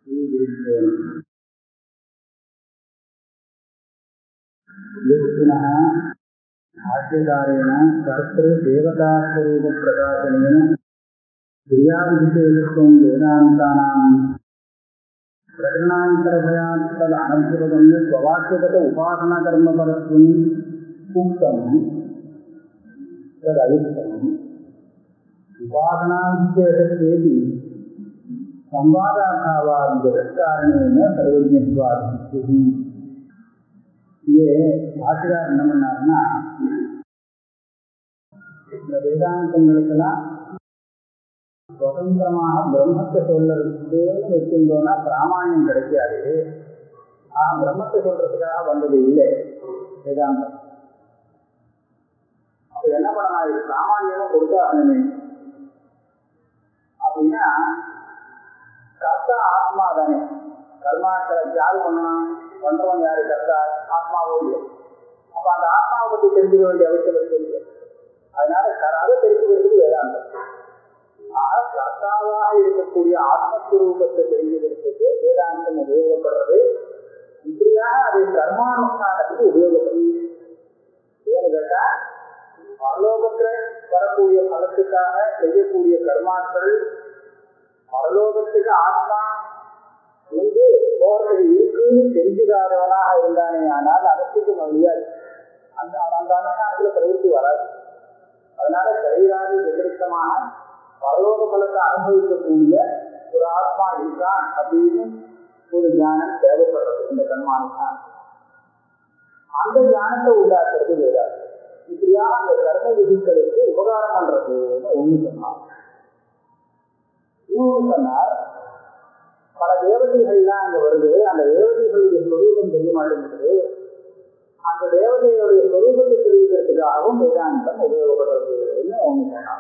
पुनः भाष्यकारेण कर्तृदेवतास्वरूपप्रकाशनेन क्रियाविशेषत्वं वेदान्तानां प्रकरणान्तरभयात् तदनभ्युपगम्य स्ववाक्यगत उपासनाकर्मपरत्वम् उक्तं तदयुक्तम् उपासनाविशेषत्वेपि संवादाभावात् जगत्कारणेन सर्वज्ञत्वादिः இங்கே பாஷிகார் என்ன பண்ணாருன்னா இந்த வேதாந்தங்களுக்கெல்லாம் சுதந்திரமாக பிரம்மத்தை சொல்றதுக்கு வச்சிருந்தோம்னா பிராமணியம் கிடைக்காது ஆஹ் பிரம்மத்தை சொல்றதுக்காக வந்தது இல்லை வேதாந்தம் அப்ப என்ன பண்ணலாம் இது பிராமணியமும் கொடுத்தாகணுமே அப்படின்னா கர்த்தா ஆத்மா தானே கர்மாக்களை யாரு பண்ணணும் பண்றவன் யாரு கர்த்தா ஆத்மாவோடு அப்ப அந்த ஆத்மாவை பத்தி தெரிஞ்சுக்க வேண்டிய அவசியம் இல்லை அதனால அதை தெரிஞ்சுக்கிறதுக்கு வேதாந்தம் ஆக கர்த்தாவாக இருக்கக்கூடிய ஆத்மஸ்வரூபத்தை தெரிஞ்சுக்கிறதுக்கு வேதாந்தம் உபயோகப்படுறது இப்படியாக அதை கர்மானுஷ்டானத்துக்கு உபயோகப்படுது ஏன்னு கேட்டா பரலோகத்துல வரக்கூடிய பலத்துக்காக செய்யக்கூடிய கர்மாக்கள் பரலோகத்துக்கு ஆத்மா வந்து போறது இருக்குன்னு தெரிஞ்சுக்காதவனாக இருந்தானே ஆனால் அவற்றுக்கு முடியாது அந்த அந்த அதுல பிரவൃத்தி வராது அதனால சரீராதி விபரீதமாக பரலோக பலத்தை அனுபவிக்கக்கூடிய ஒரு ஆத்மா இருக்கான் அப்படின்னு ஒரு ஞானம் தேவைப்படுறது இந்த கர்மானுதான் அந்த ஞானத்தை உண்டாக்குறது வேறாது இப்படியா அந்த கர்ம விதிகளுக்கு உபகாரம் பண்றதுன்னு ஒண்ணு சொன்னார் இன்னொன்று சொன்னார் பல தேவதைகள்லாம் அங்க வருது அந்த தேவதைகளுடைய சொரூபம் தெரிய மாட்டேங்குது அந்த தேவதையுடைய சொரூபத்தை தெரிவிக்கிறதுக்காகவும் வேதாந்தம் உபயோகப்படுறதுன்னு ஒண்ணு சொன்னார்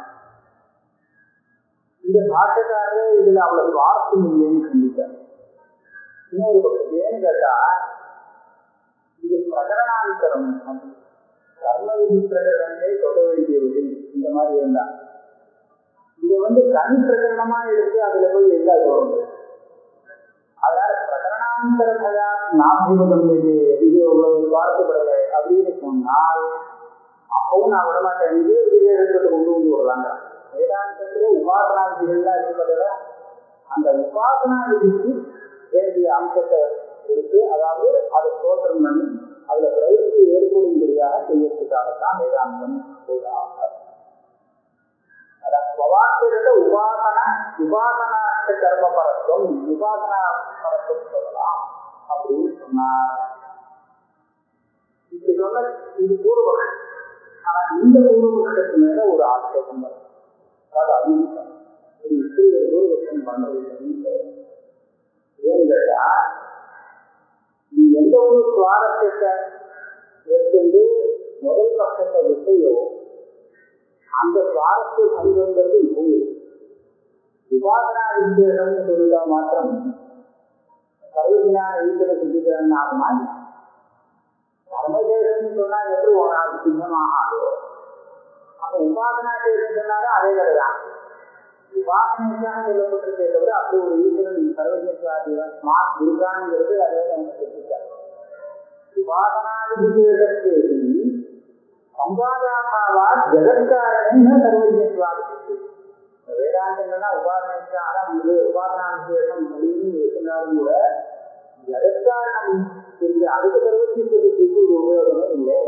இந்த பாட்டக்காரர் இதுல அவ்வளவு சுவார்த்தம் இல்லைன்னு சொல்லிட்டார் இன்னொரு பக்கம் ஏன்னு கேட்டா இது பிரகரணாந்தரம் கர்ம விதி பிரகடனே சொல்ல வேண்டிய விஷயம் இந்த மாதிரி இருந்தா இதை வந்து கண் பிரகடனமா எடுத்து அதுல போய் எங்க சொல்றது அதனால பிரகரணாந்தர பயா நாபிபதம் இது இது இவ்வளவு பார்க்கப்படலை அப்படின்னு சொன்னால் அப்பவும் நான் விட மாட்டேன் இதே விதிகளை கொண்டு வந்து விடுறாங்க வேதாந்தத்திலே உபாசனா விதிகள்லாம் இருப்பதில் அந்த உபாசனா விதிக்கு வேண்டிய அம்சத்தை எடுத்து அதாவது அதை சோதனம் பண்ணி அதுல பிரவೃತ್ತಿ ஏற்படும்படியாக செய்யறதுக்காகத்தான் வேதாந்தம் கூடாது ஸ்வபாத்திரத்தை உபாசன உபாசனாஷ்ட கர்ம பரத்துவம் உபாசனா பரத்துவம் சொல்லலாம் அப்படின்னு சொன்னார் இப்படி சொன்ன இது பூர்வபக்ஷம் ஆனா இந்த பூர்வபக்ஷத்து மேல ஒரு ஆட்சேபம் வரும் அதாவது அபிமுகம் இது இப்படி ஒரு பூர்வபக்ஷம் பண்றது ஏன்னு கேட்டா நீ எந்த ஒரு சுவாரஸ்யத்தை எடுத்துட்டு முதல் பக்கத்தை விட்டையோ அந்த சுவாரஸ்ய சங்கங்கிறது போய் உபாசனா விசேஷம்னு சொல்லிட்டா மாத்திரம் சர்வஜனா ஈஸ்வர சித்திகரன் ஆகுமா கர்மதேசம்னு சொன்னா எப்படி உனக்கு சின்னமாக ஆகும் அப்ப உபாசனா தேசம் சொன்னாலும் அதே கதைதான் உபாசனைக்காக சொல்லப்பட்டிருக்கே தவிர அப்படி ஒரு ஈஸ்வரன் சர்வஜத்வாதிவன் ஸ்மார்ட் இருக்காங்கிறது அதே நம்ம தெரிஞ்சுட்டார் உபாசனாதிபேதத்தேதி சம்பாதாபாவா ஜெகத்காரன் சர்வஜத்வாதி வேதாந்தங்கள்னா உபாசனைக்காக வந்து உபாசனா விசேஷம் அப்படின்னு சொன்னாலும் கூட ஜெகத்காரணம் தெரிஞ்ச அதுக்கு சர்வஜத்துக்கு ஒரு உபயோகமே இல்லை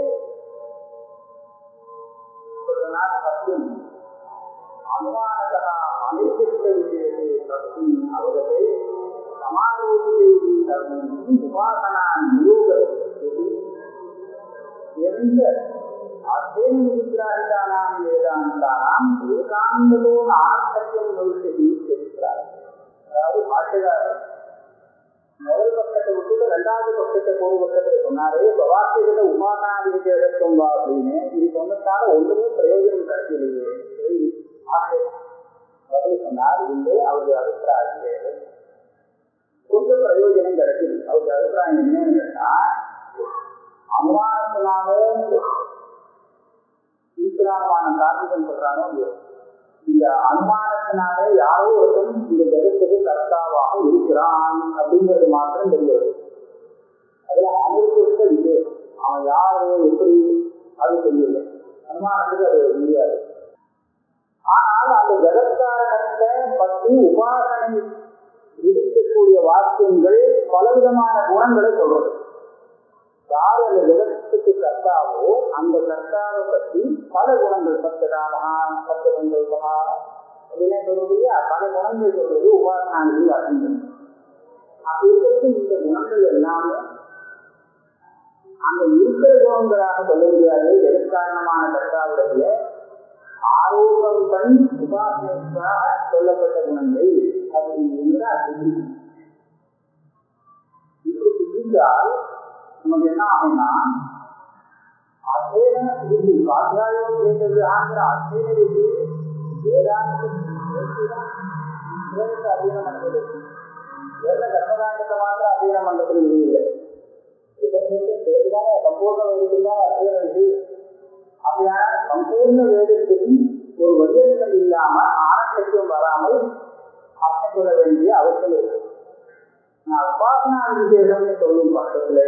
சத்தியம் अनुमानतः अनिर्दिष्टविषये तस्मिन् अवगते समारोपितैः सर्वैः उपासना नियोगति एवञ्च अध्ययनविग्राहितानां वेदान्तानाम् एकान्ततो नार्थक्यं भविष्यति इत्यभिप्रायः அதாவது பாஷ்யக்காரர் முதல் பக்கத்தை விட்டு ரெண்டாவது பக்கத்தை ஒரு பக்கத்தில் சொன்னாரே பவாசியத்தை உபாசனாதி விசேஷத்துவம் வா அப்படின்னு இது சொன்னதால ஒன்றுமே பிரயோஜனம் கிடைக்கலையே பதில் சொன்னார் இல்லை அவருடைய அபிப்பிராயம் வேறு கொஞ்சம் பிரயோஜனம் கிடைக்குது அவருடைய அபிப்பிராயம் என்னன்னு கேட்டா அனுமானத்தினாலே ஈஸ்வரானுமான கார்த்திகம் சொல்றானோ இல்லையோ இந்த அனுமானத்தினாலே யாரோ ஒருத்தன் இந்த ஜெகத்துக்கு கர்த்தாவாக இருக்கிறான் அப்படிங்கிறது மாத்திரம் தெரியாது அதுல அனுபவித்த விசேஷம் அவன் யாரு எப்படி அது தெரியல அனுமானத்துக்கு அது முடியாது ஆனால் அந்த ஜெகத்காரணத்தை பற்றி உபாசனை விதிக்கக்கூடிய வாக்கியங்கள் பலவிதமான குணங்களை சொல்றது யார் அந்த ஜெகத்துக்கு கர்த்தாவோ அந்த கர்த்தாவை பற்றி பல குணங்கள் சத்ததாமகான் சத்தகங்கல்பகா அப்படின்னு சொல்றது இல்லையா பல குணங்கள் சொல்றது உபாசனாங்கள் வாக்கியங்கள் அப்படி இருக்கிறது இந்த குணங்கள் எல்லாமே அங்க இருக்கிற குணங்களாக சொல்ல முடியாது ஜெகத்காரணமான கர்த்தாவுடைய ஆரோகம் பண்ணி உபாசனைக்காக சொல்லப்பட்ட குணங்கள் அப்படிங்கிற அப்படி இப்படி சிந்தித்தால் நமக்கு என்ன ஆகும்னா அத்தேன விதி சுவாத்தியாயம் கேட்டது ஆகிற அத்தேன விதி வேதாந்த வேதத்தை அध्यயனம் பண்றது வேத கர்மகாண்டத்தை மாத்திரம் அध्यயனம் பண்றது இல்லை சேர்த்துதானே சம்பூர்ண வேதத்துக்கு தான் அத்தியன விதி அப்படியான சம்பூர்ண வேதத்துக்கு ஒரு வஜ்ரம் இல்லாம ஆனந்தத்துவம் வராமல் அர்த்தம் கொள்ள வேண்டிய அவசியம் இருக்கு நான் உபாசனா விசேஷம்னு சொல்லும் பக்கத்துல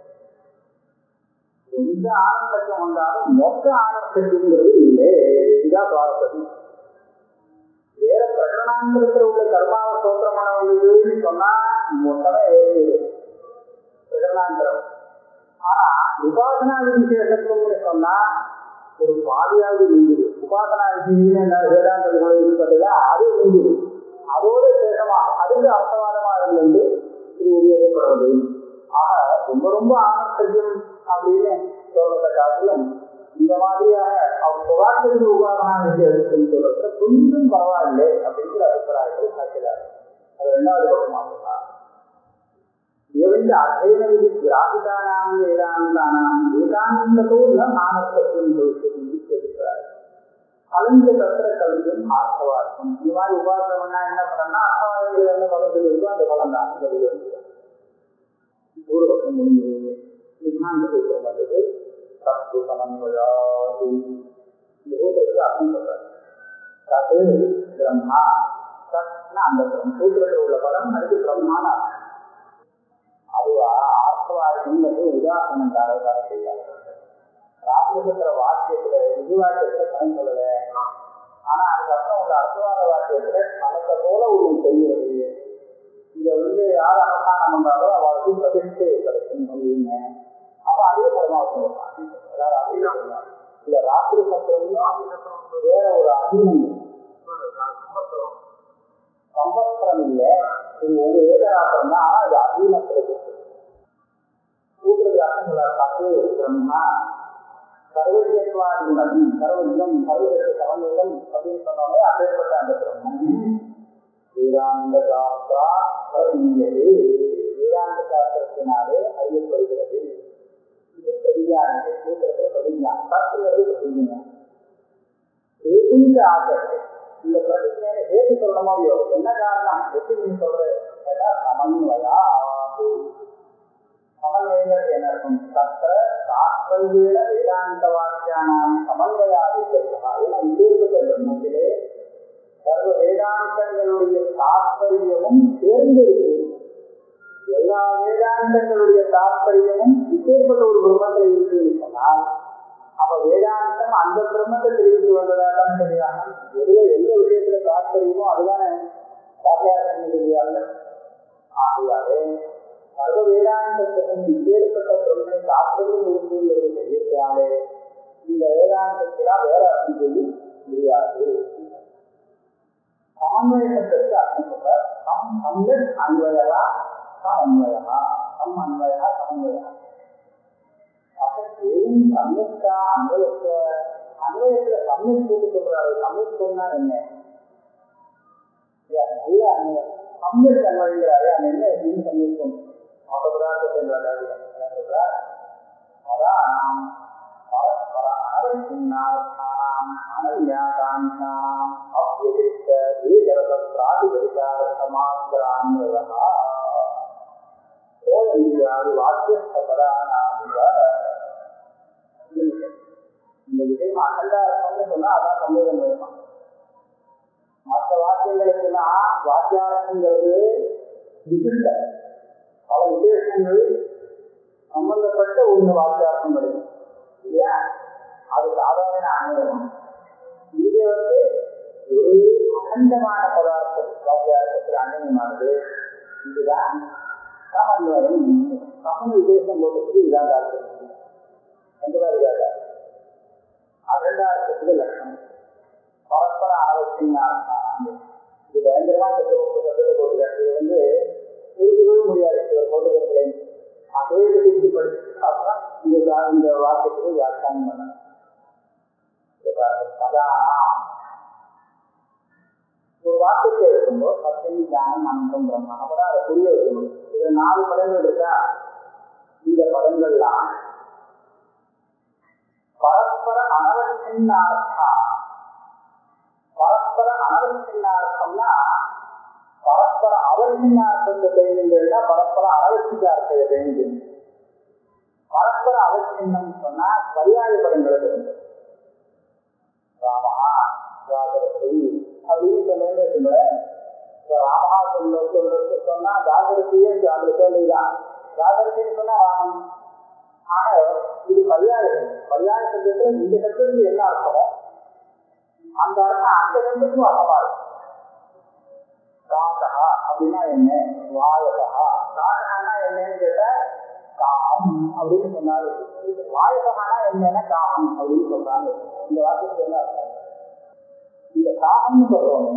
எந்த ஆனந்தத்துவம் வந்தாலும் மொத்த ஆனந்தத்துங்கிறது இல்லை இதுதான் பாரப்பதி வேற பிரகடனாந்திரத்தில் உள்ள கர்மாவை சோத்திரம் பண்ண வந்ததுன்னு சொன்னா மொத்தமே ஏறிடுது பிரகடனாந்திரம் ஆனா உபாசனா விசேஷத்துவம்னு சொன்னா ஒரு பாதியாவது நீங்குது உபாசனா விதின்னு என்ன வேதாந்தங்கள் இருப்பதுல அது நீங்குது அதோட சேஷமாக அதுக்கு அர்த்தவாதமாக இருந்து இது உபயோகப்படுறது ஆக ரொம்ப ரொம்ப ஆனந்தம் அப்படின்னு சொல்றத காட்டிலும் இந்த மாதிரியாக அவர் சுகாத்திற்கு உபாசனா விஷயத்துன்னு சொல்றதுல கொஞ்சம் பரவாயில்லை அப்படிங்கிற அபிப்பிராயத்தை காட்டுகிறார் அது ரெண்டாவது பட்சமாக சொன்னார் एवञ्च अध्ययनविधि ग्राहिकानां वेदान्तानाम् एकान्ततो न मानसत्वं भविष्यति इत्यभिप्रायः फलं च तत्र कवितुम् आर्थवार्थम् இந்த மாதிரி உபாசனம் பண்ணா என்ன பண்ணா அர்த்தவாதங்கள் என்ன பலத்தில் இருக்கோ அந்த பலம் தான் கவிதை பூர்வபக்ஷம் முடிஞ்சது சித்தாந்த சூத்திரம் வந்தது தப்பு சமன்வயாது இந்த சூத்திரத்துக்கு அர்த்தம் சொல்றாரு தத்து பிரம்மா தத்னா அந்த சூத்திரத்தில் உள்ள படம் அதுக்கு பிரம்மான அர்த்தம் அதுவா ஆத்மார்த்தம்ங்கிறது உதாரணம் தாரதாக செய்யாது ராமபுத்திர வாக்கியத்துல இது வாக்கியத்துல பலன் சொல்லல ஆனா அதுக்கப்புறம் உங்க அர்த்தவாத வாக்கியத்துல பணத்தை போல ஒன்று செய்யறது இதை வந்து யார் அனுஷ்டானம் பண்றாரோ அவளுக்கு பிரதிஷ்டை கிடைக்கும் அப்படின்னு அப்ப அதுவே பரமாவசம் அதாவது அப்படின்னு சொல்லுவாங்க இல்ல ராத்திரி சத்திரம் வேற ஒரு அபிநயம் சம்பஸ்திரம் இல்லை இது ஒரு ஏகராத்திரம் தான் ஆனா இது அபீனத்துல இருக்கு கூட்டுறது அர்த்தம் சொல்ல தப்பு பிரம்மா சர்வஜத்வாதி நதி சர்வஜம் சர்வஜத்து சமநிலம் அப்படின்னு சொன்னோமே அப்பேற்பட்ட அந்த பிரம்மம் வேதாந்த சாஸ்திரா பிரதியது வேதாந்த சாஸ்திரத்தினாலே அறியப்படுகிறது இது பிரதிஞானது சூத்திரத்துல பிரதிஞானம் தத்துவது பிரதிஞானம் ஆசை இந்த பிரதிஜையை சேர்த்து சொல்லணுமோ இல்லையோ என்ன காரணம் எப்படி நீ சொல்ற கேட்டா சமன்வயா சமன்வயங்கள் என்ன இருக்கும் தத்திர தாத்பரிய வேதாந்த வாக்கியானாம் சமன்வயாதிக்கிறதா ஏன்னா இப்பேற்பட்ட பிரம்மத்திலே சர்வ வேதாந்தங்களுடைய தாத்பரியமும் சேர்ந்து இருக்கு எல்லா வேதாந்தங்களுடைய தாத்பரியமும் இப்பேற்பட்ட ஒரு பிரம்மத்தில் இருக்குன்னு சொன்னால் அப்ப வேதாந்தம் அந்த பிரம்மத்தை தெரிவித்து வந்ததாதான் தெரியாம எதுல எந்த விஷயத்துல தாற்பயமோ அதுதானே வாக்கியாசம் தெரியாது ஆகையாலே சர்வ வேதாந்தத்திலும் இப்பேற்பட்ட பிரம்மனை தாற்பயம் இருக்குங்கிறது தெரிவித்தாலே இந்த வேதாந்தத்திலாம் வேற அர்த்தம் சொல்லி முடியாது சமன்வயத்திற்கு அர்த்தம் சொல்ற சம் சம்யக் அன்வயா சமன்வயா சம் அன்வயா சமன்வயா ஏன் சமயத்தா அன்வயத்த அன்வயத்துல சமயம் சொல்லி சொல்றாரு சமயத்துவம்னா என்ன நல்ல அன்வயம் சமயத் அன்வயங்கிறாரு அது என்ன எப்படின்னு சமயத்துவம் மதபுராட்டத்தின் சொல்றார் அதான் பரஸ்பர அனவசின்னார்த்தாம் அனவியாகாங்காம் அவ்வதித்த ஏகரத பிராதிபரிகார சமாத்திரான்வயா சோழவியாதி வாக்கியஸ்தபரானாமிவ இந்த விஷயம் அகண்டார்த்தம்னு சொன்னா அதான் சந்தேகம் வேணும் மற்ற வாக்கியங்களுக்கெல்லாம் வாக்கியார்த்தங்கிறது விசிஷ்ட பல விசேஷங்கள் சம்பந்தப்பட்ட ஒன்று வாக்கியார்த்தம் வருது இல்லையா அது சாதாரண அனுபவம் இது வந்து ஒரு அகண்டமான பதார்த்தம் வாக்கியார்த்தத்தில் அன்வயமானது இதுதான் சமன்வயம் சமன் விசேஷம் போட்டதுக்கு இதுதான் தாக்கம் எந்த மாதிரி கேட்டார் அகண்டார்த்தத்துக்கு லட்சணம் பரஸ்பர ஆலோசனை இது பயங்கரமா கற்றுக்கொண்டு போட்டுருக்காரு இது வந்து புரிஞ்சுக்கவே முடியாது இவர் போட்டுக்கிறது அதே திருப்பி படிச்சு அப்புறம் இந்த இந்த வாக்கியத்துக்கு வியாக்கியானம் பண்ணணும் பதானாம் ஒரு வாக்கியத்தை எடுக்கும்போது சத்தியம் ஞானம் அனந்தம் பிரம்மம் அப்பதான் அதை புரிய வைக்கணும் இது நாலு படங்கள் இருக்கா இந்த படங்கள்லாம் பரஸ்பர அனவச்சின்னார்த்தா பரஸ்பர அனவச்சின்னார்த்தம்னா பரஸ்பர அவசின்னார்த்தத்தை தெரிஞ்சுங்கன்னா பரஸ்பர அனவச்சிதார்த்தத்தை தெரிஞ்சு பரஸ்பர அவசின்னம் சொன்னா பரியாய படங்களை தெரிஞ்சு ராமா ஜாகிரதை அப்படின்னு சொன்னேன்னு வச்சுங்களேன் ராமஹா சொல்ல சொல்றது சொன்னா ஜாகிரதையே ஜாகிரதை தான் ஜாகிரதைன்னு சொன்னா ராமன் ஆக இது பரியாயம் பரியாய சப்தத்துல இந்த சப்தத்துக்கு என்ன அர்த்தமோ அந்த அர்த்தம் அந்த சப்தத்துக்கும் அர்த்தமா இருக்கும் காதா அப்படின்னா என்ன வாயகா காதகானா என்னன்னு கேட்டா காம் அப்படின்னு சொன்னாரு வாயகமானா என்னன்னா காமம் அப்படின்னு சொல்றாங்க இந்த வார்த்தைக்கு என்ன அர்த்தம் இந்த காமம்னு சொல்றோமே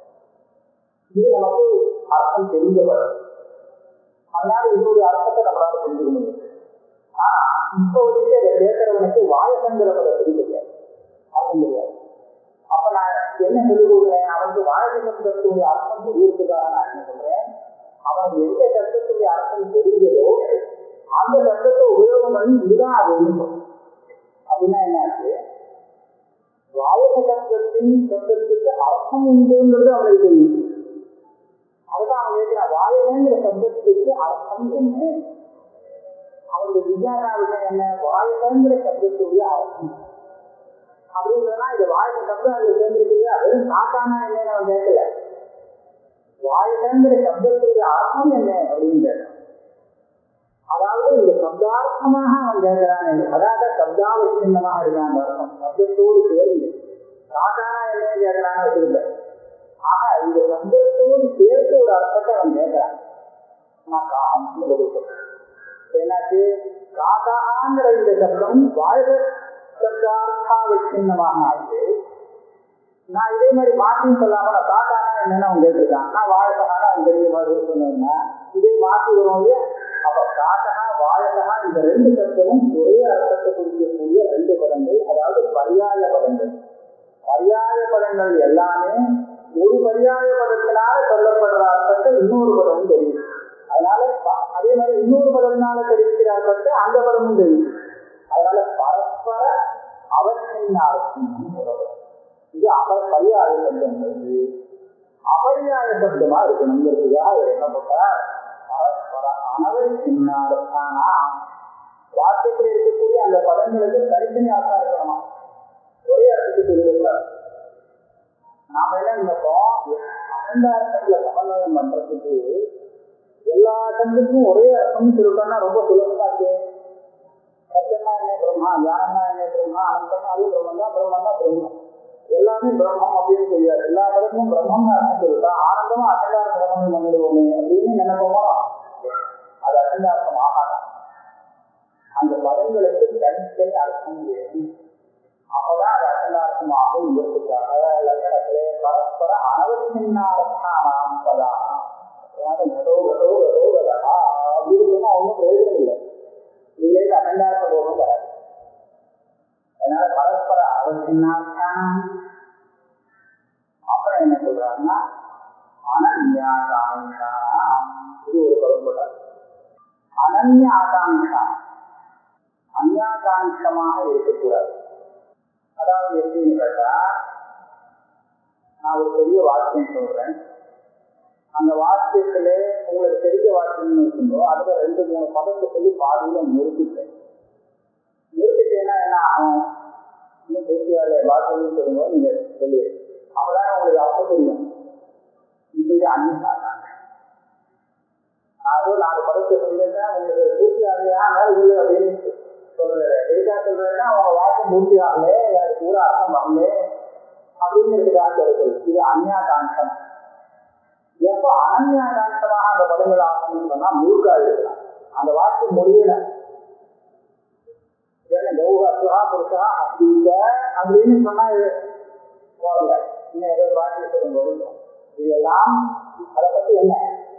இது நமக்கு அர்த்தம் தெரிஞ்சப்படும் அதனால இதனுடைய அர்த்தத்தை நம்மளால புரிஞ்சுக்க முடியும் ஆனா இப்போ வந்து அதை கேட்கறவனுக்கு வாயசங்கிற பதத்தை தெரியாது அர்த்தம் தெரியாது அப்ப நான் என்ன சொல்லிக் கொடுக்குறேன் அவனுக்கு வாழ்க்கை சப்தத்துடைய அர்த்தம் தெரியறதுக்காக நான் என்ன சொல்றேன் அவன் எந்த சப்தத்துடைய அர்த்தம் தெரிஞ்சதோ அந்த சப்தத்தை உபயோகம் பண்ணி இதுதான் அது அப்படின்னா என்னாச்சு வாயக சப்தத்தின் சப்தத்துக்கு அர்த்தம் உண்டுங்கிறது அவனுக்கு தெரியும் அதுதான் அவன் கேட்கிறான் வாயகங்கிற சப்தத்துக்கு அர்த்தம் என்ன அவனுடைய விசாரணா விஷயம் என்ன வாயகங்கிற சப்தத்துடைய அர்த்தம் அப்படின்றதுனா இது வாயக சப்தம் அது சேர்ந்துருக்கு வெறும் காட்டானா என்னன்னு அவன் கேட்கல வாயகங்கிற சப்தத்துடைய அர்த்தம் என்ன அப்படின்னு கேட்டான் அதாவது இந்த சப்தார்த்தமாக அவன் கேட்கிறான் அதாவது சப்தாவசின்னமாக இருக்கான் அர்த்தம் சப்தத்தோடு சேர்ந்து காட்டானா என்னன்னு கேட்கிறான்னு வச்சிருக்க ஆக இந்த சப்தத்தோடு சேர்த்து ஒரு அர்த்தத்தை அவன் கேட்கிறான் நான் காகம் என்னாச்சு காகாங்கிற இந்த சப்தம் வாழ்க சப்தார்த்தாவசின்னமாக ஆச்சு நான் இதே மாதிரி மாற்றின்னு சொல்லாம நான் காட்டானா என்னன்னு அவன் கேட்டிருக்கான் நான் வாழ்கனா அவன் தெரிஞ்ச மாதிரி சொன்னா இதே மாற்றி வரும் இல்லையா அப்ப காட்டகா வாழகா இந்த ரெண்டு சப்தமும் ஒரே அர்த்தத்தை குறிக்கக்கூடிய ரெண்டு பதங்கள் அதாவது பரியாய பதங்கள் பரியாய பதங்கள் எல்லாமே ஒரு பரியாய பதத்தினால சொல்லப்படுற அர்த்தத்தை இன்னொரு பதமும் தெரியும் அதனால அதே மாதிரி இன்னொரு பதத்தினால தெரிவிக்கிற அர்த்தத்தை அந்த பதமும் தெரியும் அதனால பரஸ்பர அவசியம் அர்த்தம் சொல்லப்படும் இது அவர் பரியாய சப்தங்கிறது அபரியாய சப்தமா இருக்கணுங்கிறதுக்காக அவர் என்ன பண்ணார் பரஸ்பர அனவசின்னார்த்தானா வாக்கியத்தில் இருக்கக்கூடிய அந்த பதங்களுக்கு தனித்தனி அர்த்தம் இருக்கணுமா ஒரே அர்த்தத்துக்கு இருக்கக்கூடாது நாம என்ன நினைப்போம் அகண்ட அர்த்தங்களை சமன்வயம் பண்றதுக்கு எல்லா அர்த்தத்துக்கும் ஒரே அர்த்தம்னு சொல்லிட்டோம்னா ரொம்ப சுலபமா இருக்கு சத்தியமா என்ன பிரம்மா ஞானமா என்ன பிரம்மா அனந்தமா அது பிரம்மம் தான் பிரம்மம் தான் பிரம்மம் எல்லாமே பிரம்மம் அப்படின்னு தெரியாது எல்லா பதத்துக்கும் பிரம்மம் அர்த்தம் சொல்லிட்டா ஆனந்தமா அகண்டார பிரம்மம் பண்ணிடுவோமே அப்படின்னு நினைப்போமா அது அகண்டார்த்தம் ஆகாது அந்த பதங்களுக்கு தனித்தனி அர்த்தம் வேணும் அப்பதான் அது அகண்டார்த்தமாக இருக்கிறதுக்காக லட்சணத்திலே பரஸ்பர அனவசின்னார்த்தானாம் பதானாம் அதாவது கடோ கடோ கடோ கடா அப்படின்னு சொன்னா ஒன்றும் பிரயோஜனம் இல்லை இதுல இருந்து அகண்டார்த்த போதும் வராது அதனால பரஸ்பர அவசின்னார்த்தானாம் அப்புறம் என்ன சொல்றாங்கன்னா அனன்யாகாங்ஷா இது ஒரு பதம் அனன்ய ஆகாங்ஷா அந்யாகாங்ஷமாக இருக்கக்கூடாது அதாவது எப்படின்னு கேட்டா நான் ஒரு பெரிய வாக்கியம் சொல்றேன் அந்த வாக்கியத்துல உங்களுக்கு தெரிஞ்ச வாக்கியம் இருக்குதோ அதுல ரெண்டு மூணு பதத்தை சொல்லி பாதியில நிறுத்திட்டேன் நிறுத்திட்டேன்னா என்ன ஆகும் இன்னும் பூர்த்தியாக வாக்கியம் சொல்லும்போது நீங்க சொல்லி அப்பதான் உங்களுக்கு அப்ப புரியும் இப்ப இது அன்னியாதாங்க அதோ நாலு படத்தை சொல்லிட்டேன் உங்களுக்கு பூர்த்தி ஆகலையா அதனால இல்லை அப்படின்னு சொல்றேன் எதுக்காக சொல்றேன்னா அவங்க வாக்கு பூர்த்தி ஆகல எனக்கு பூரா அர்த்தம் வரல அப்படிங்கிறதுக்காக சொல்றது இது அந்நியாகாந்தம் எப்போ அனன்யாகாந்தமாக அந்த படங்கள் ஆகணும்னு சொன்னா மூர்க்கா இருக்கலாம் அந்த வாக்கு முடியல ஏன்னா கௌரவா புருஷா அப்படிங்க அப்படின்னு சொன்னா போகல இன்னும் ஏதோ வாக்கு சொல்லும்போது இதெல்லாம் அதை பத்தி என்ன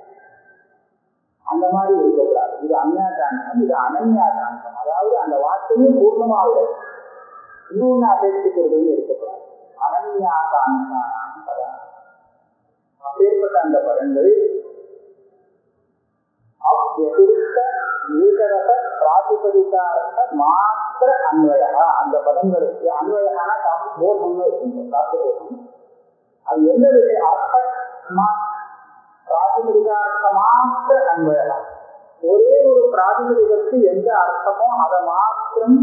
அந்த மாதிரி இருக்கக்கூடாது இது அந்நியாகாந்தம் இது அனன்யாகாந்தம் அதாவது அந்த வார்த்தையும் பூர்ணமாக இன்னொன்னு அபேட்சிக்கிறது இருக்கக்கூடாது அனன்யாகாந்தானம் பதம் அப்பேற்பட்ட அந்த பதங்கள் அவ்வதிரிக்த ஏகரச பிராதிபதிகார்த்த மாத்திர அன்வய அந்த பதங்களுக்கு அன்வயமான போதம்னு இருக்கும் பிராத்திபோதம் அது எந்த விஷயம் அர்த்த பிராதிபதிகார்த்த மாத்திர அன்வய ஒரே ஒரு பிராதிபதிகளுக்கு எந்த அர்த்தமோ அதை மாத்திரம்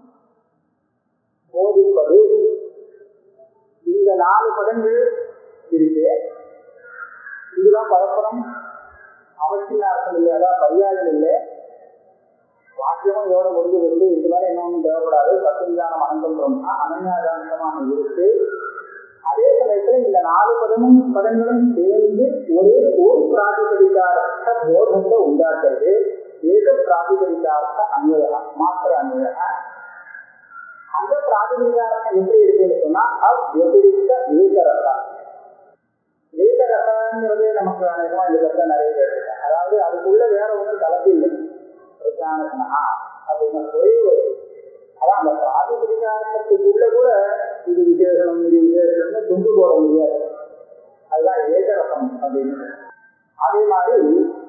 போதிப்பது இந்த நாலு பதங்கள் இருக்கு இதுதான் பரப்புறம் அவசியார்த்தம் இல்லை அதான் பரியாயம் இல்லை வாக்கியமும் இதோட முடிஞ்சு இருக்கு இது மாதிரி இன்னொன்றும் தேவைப்படாது சத்தியஞானம் அனந்தபுரம்னா அனன்யாதானமாக இருக்கு அதே சமயத்துல இந்த நாலு பதமும் பதங்களும் சேர்ந்து ஒரே ஒரு பிராதிபதிகார்த்த போதத்தை உண்டாக்குறது ஏக பிராதிபதிகார்த்த அன்வயா மாத்திர அன்வயா அந்த பிராதிபதிகார்த்தம் எப்படி இருக்குன்னு சொன்னா அவ்வதிரிக்த ஏகரசா ஏகரசங்கிறது நமக்கு அநேகமா இந்த கருத்தை நிறைய கேட்டிருக்கேன் அதாவது அதுக்குள்ள வேற ஒன்றும் கலப்பு இல்லை பிரஜானகனா அப்படின்னு ஒரே ஒரு அதான் அந்த பிராதிபதிகாரத்துக்குள்ள கூட இது விசேஷம் இது விசேஷம்னு துண்டு போட முடியாது அதுதான் ஏகரசம் அப்படின்னு அதே மாதிரி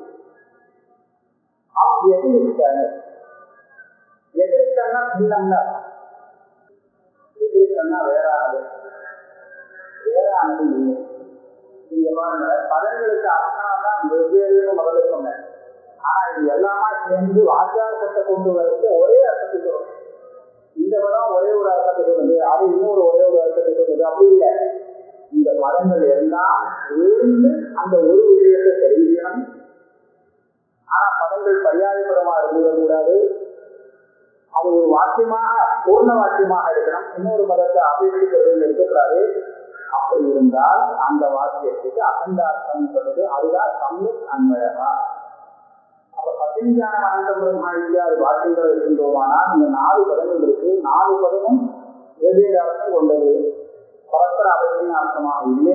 எதிர்த்தாங்க எதிர்த்தன்னா பின்னம்னா எதிர்த்தன்னா வேறானது வேறானது இல்லை இந்த மாதிரி பதங்களுக்கு அர்த்தம் தான் வெவ்வேறு முதல்ல சொன்னேன் ஆனா இது எல்லாமா சேர்ந்து வாச்சார்த்தத்தை கொண்டு வரது ஒரே அர்த்தத்துக்கு வரும் இந்த பதம் ஒரே ஒரு அர்த்தத்துக்கு வருது அது இன்னொரு ஒரே ஒரு அர்த்தத்துக்கு வருது அப்படி இல்லை இந்த பதங்கள் எல்லாம் சேர்ந்து அந்த ஒரு விஷயத்தை தெரிவிக்கணும் ஆனா பதங்கள் பரியாயபுரமா இருந்துவிடக்கூடாது அது ஒரு வாக்கியமாக பூர்ண வாக்கியமாக இருக்கணும் இன்னொரு பதத்தை அபேட்சிக்கிறது இருக்கக்கூடாது அப்படி இருந்தால் அந்த வாக்கியத்துக்கு அகண்டார்த்தம் சொல்றது அதுதான் சம்யக் அன்வயமா அப்ப சத்தியஞானம் அனந்த பிரம்மா அது வாக்கியங்கள் இருக்கின்றோமானால் இந்த நாலு பதங்கள் இருக்கு நாலு பதமும் வெவ்வேறு அர்த்தம் கொண்டது பரஸ்பர அவசியம் அர்த்தமாக இல்லை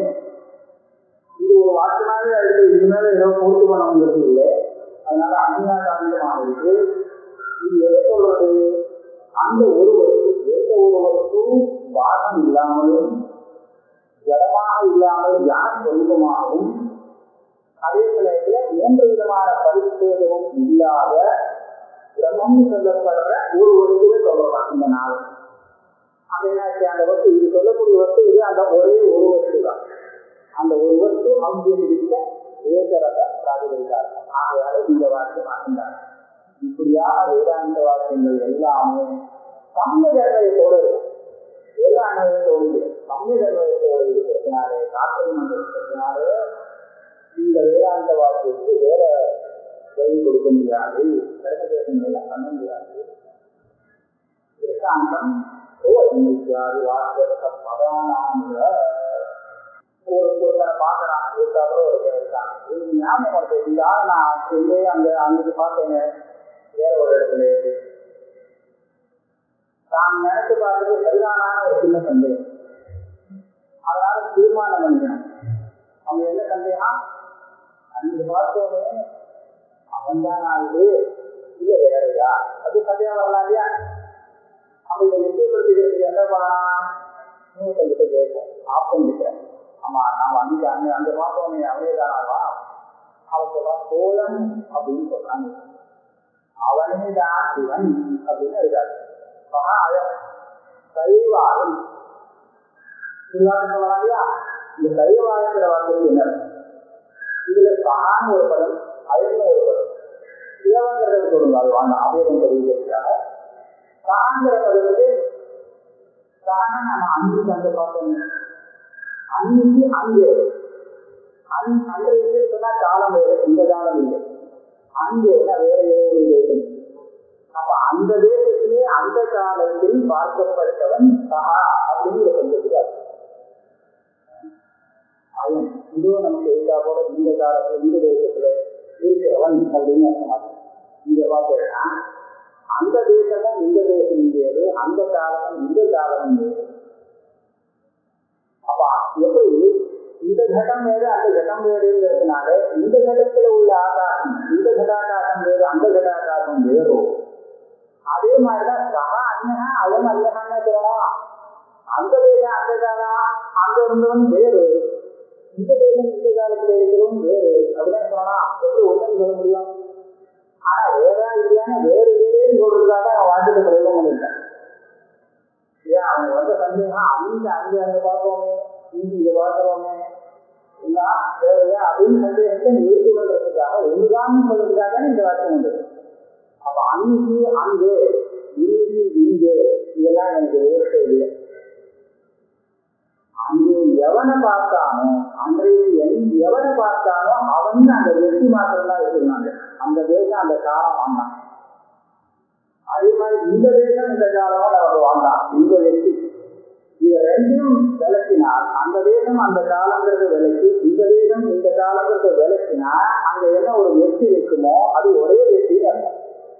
இது ஒரு வாக்கியமாகவே இருக்கு இது மேல ஏதோ பூர்த்தி பண்ணணுங்கிறது இல்லை அதனால அந்நியாதாந்தமாக இருக்கு இது எதை சொல்றது அந்த ஒரு வஸ்து எந்த ஒரு வஸ்துவும் பாகம் இல்லாமலும் ஜடமாக இல்லாமல் ஞான சொந்தமாகவும் அதே சமயத்துல மூன்று விதமான பரிசேதமும் இல்லாத பிரம்மம் சொல்லப்படுற ஒரு வஸ்துவை சொல்லலாம் இந்த நாள் அது என்னாச்சு அந்த வஸ்து இது சொல்லக்கூடிய வஸ்து இது அந்த ஒரே ஒரு வஸ்து தான் அந்த ஒரு வஸ்து அங்கிருக்க ஏகரக பிராதிபதிகாரம் ஆகையால இந்த வாக்கியம் அகண்டார் இப்படியாக வேதாந்த வாக்கியங்கள் எல்லாமே சமய ஜன்மயத்தோடு இருக்கும் எல்லா அன்வயத்தோடு இல்லை சமய ஜன்மயத்தோடு இருக்கிறதுனாலே காத்திரம் இருக்கிறதுனாலே இந்த வேதாந்த வாக்கியத்துக்கு வேற வழி கொடுக்க முடியாது எல்லாம் பண்ண முடியாது வேதாந்தம் ஓய்யாது வாக்கியத்த பதானாங்க ஒரு ஒருத்தனை பார்க்கறான் ஒருத்தவரை ஒரு இருக்கான் இது ஞாபகம் வருது இந்த ஆள் நான் சொல்லி அங்க அன்னைக்கு பார்த்தேங்க வேற ஒரு இடத்துல நான் நினைச்சு பார்த்தது சரிதானான ஒரு சின்ன சந்தேகம் அதனால தீர்மானம் பண்ணிக்கணும் அவங்க என்ன சந்தேகம் அன்னைக்கு பார்த்தோன்னே அவன் தான் ஆகுது இல்ல வேறையா அது சந்தேகம் வரலாம் இல்லையா அப்ப இதை நிச்சயப்படுத்திக்கிறதுக்கு என்ன பண்ணலாம் இன்னொருத்தங்கிட்ட கேட்போம் ஆப்பம் கிட்ட ஆமா நான் வந்து அங்க அங்க பார்த்தோன்னே அவனே தானாவா அவன் சொல்றான் சோழன் அப்படின்னு சொல்றாங்க அவனே தான் சிவன் அப்படின்னு இருக்காரு சகாயம் சைவாயம் திருவாரூர் வராதியா இந்த சைவாயங்கிற வார்த்தைக்கு என்ன இதுல சகான்னு ஒரு பதம் அயன்னு ஒரு பதம் சிவங்கிறத சொல்லுங்க அது வாங்க அபேதம் தெரிவிக்கிறதுக்காக சகாங்கிற பதத்துக்கு சகான நம்ம அஞ்சு கண்டு பார்த்தோம் அன்னைக்கு அங்கே அன் அன்றைக்கு சொன்னா காலம் வேறு இந்த காலம் இல்லை அங்கே வேற ஏதோ ஒரு தேசம் அப்ப அந்த தேசத்திலே அந்த காலத்தில் பார்க்கப்பட்டவன் சஹா அப்படிங்கிற சந்தத்துக்கு அவன் இதோ நமக்கு இருக்கா போல இந்த காலத்துல இந்த தேசத்துல இருக்கிறவன் அப்படின்னு அர்த்தமாகும் இங்க பார்த்தீங்கன்னா அந்த தேசமும் இந்த தேசம் வேறு அந்த காலமும் இந்த காலமும் வேறு அப்ப எப்படி இந்த கட்டம் வேறு அந்த கட்டம் வேறுங்கிறதுனால இந்த கடத்துல உள்ள ஆகாசம் இந்த கடாகாசம் வேறு அந்த கடாகாசம் வேறோ அதே மாதிரிதான் சகா அந்நகா அவன் அந்நகான்னு சொல்லலாம் அந்த தேசம் அந்த காலம் அங்க இருந்தவன் வேறு இந்த தேசம் இந்த காலத்துல இருக்கிறவன் வேறு அப்படின்னு சொல்லலாம் எப்படி ஒன்றும் சொல்ல முடியும் ஆனா வேறா இல்லையான்னு வேறு வேறேன்னு சொல்றதுக்காக அவன் வாழ்க்கையில பிரயோகம் பண்ணிருக்கான் ஏன் அவன் வந்த சந்தேகம் அங்க அங்க அங்க பார்த்தோமே இங்க இங்க பார்த்தோமே எல்லாம் வேறையா அப்படின்னு சந்தேகத்தை நிறுத்தி கொள்றதுக்காக ஒன்றுதான் சொல்றதுக்காக இந்த வாக்கியம் வந்தது அப்ப அன்னைக்கு அங்கே இங்கு இங்கே இதெல்லாம் எனக்கு வேறு இல்லை அங்கே எவனை பார்த்தானோ அன்றைக்கு என் எவனை பார்த்தானோ அவன் அந்த வெற்றி மாத்திரம் தான் இருந்தாங்க அந்த தேசம் அந்த காலம் வாங்கினான் அதே மாதிரி இந்த தேசம் இந்த காலம் நமக்கு வாங்கினான் இந்த வெற்றி இது ரெண்டும் விளக்கினால் அந்த தேசம் அந்த காலங்கிறது விளக்கி இந்த தேசம் இந்த காலங்கிறது விளக்கினா அங்க என்ன ஒரு வெற்றி இருக்குமோ அது ஒரே வெற்றி அர்த்தம்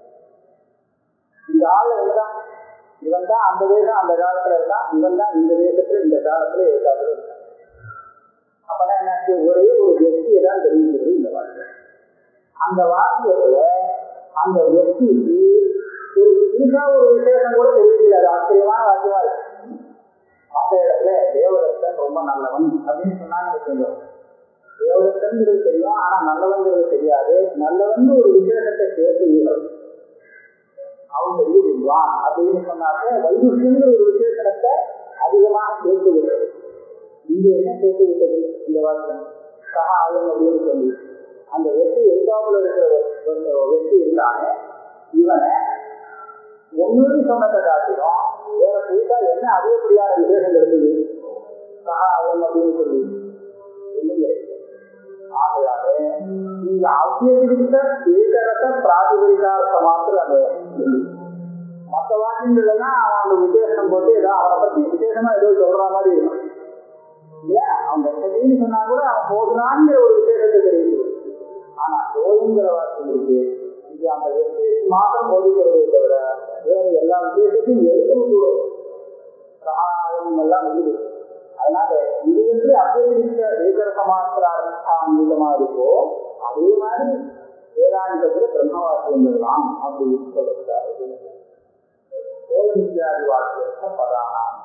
இந்த ஆள் இவன்தான் இவன் தான் அந்த தேசம் அந்த காலத்துல இருந்தான் இவன் தான் இந்த தேசத்துல இந்த காலத்துல இருக்காது அப்பதான் என்னாச்சு ஒரே ஒரு வெற்றியை தான் தெரிவிக்கிறது இந்த வாழ்க்கை அந்த வாக்கியத்துல அந்த வெற்றிக்கு ஒரு புதுசா ஒரு விசேஷம் கூட தெரிவிக்கல அது ஆச்சரியமான வாக்கியமா இருக்கு மற்ற இடத்துல தேவதத்தன் ரொம்ப நல்லவன் அப்படின்னு சொன்னாங்க வச்சுக்கோங்க தேவதத்தன்கிறது தெரியும் ஆனா நல்லவங்கிறது தெரியாது நல்லவன் ஒரு விசேஷத்தை சேர்த்து வீரம் அவன் பெரிய வித்வான் அப்படின்னு சொன்னாக்க வைதுஷ்யங்கிற ஒரு விசேஷத்தை அதிகமாக சேர்த்து விட்டது இங்க என்ன சேர்த்து விட்டது இந்த வாக்கியம் சகாயம் அப்படின்னு சொல்லி அந்த வெற்றி எதிர்காமல் இருக்கிற வெற்றி இருந்தானே இவனை ஒன்னு சொன்னதை காட்டிலும் வேற புதுசா என்ன அதிகப்படியான விசேஷம் இருக்குது சகாயம் அப்படின்னு சொல்லி இல்லையே ஆகையாலே இந்த அவ்வியதிருத்த ஏகரச பிராதிபதிகாரத்தை மாத்திரம் அந்த மற்ற வாக்கியங்கள்லாம் அவன் அந்த விசேஷம் போட்டு ஏதோ அவனை பத்தி விசேஷமா ஏதோ சொல்ற மாதிரி இருக்கும் இல்லையா அவன் வெட்டடின்னு சொன்னா கூட அவன் போகலாங்கிற ஒரு விசேஷத்தை தெரிவிக்குது ஆனா சோழுங்கிற வாக்கியம் இருக்கு இது அந்த விசேஷம் மாத்திரம் போதிக்கிறதே தவிர வேற எல்லா விசேஷத்தையும் எடுத்து கூட சகாயம் எல்லாம் இருக்குது அதனால இது எப்படி அபிவிருத்த ஏகரச மாத்திர அர்த்தாந்திகமா இருக்கோ அதே மாதிரி வேதாந்தத்துல பிரம்மவாக்கியங்கள்லாம் அப்படின்னு சொல்லுகிறாரு கோலமித்யாதி வாக்கியத்த பதானாம்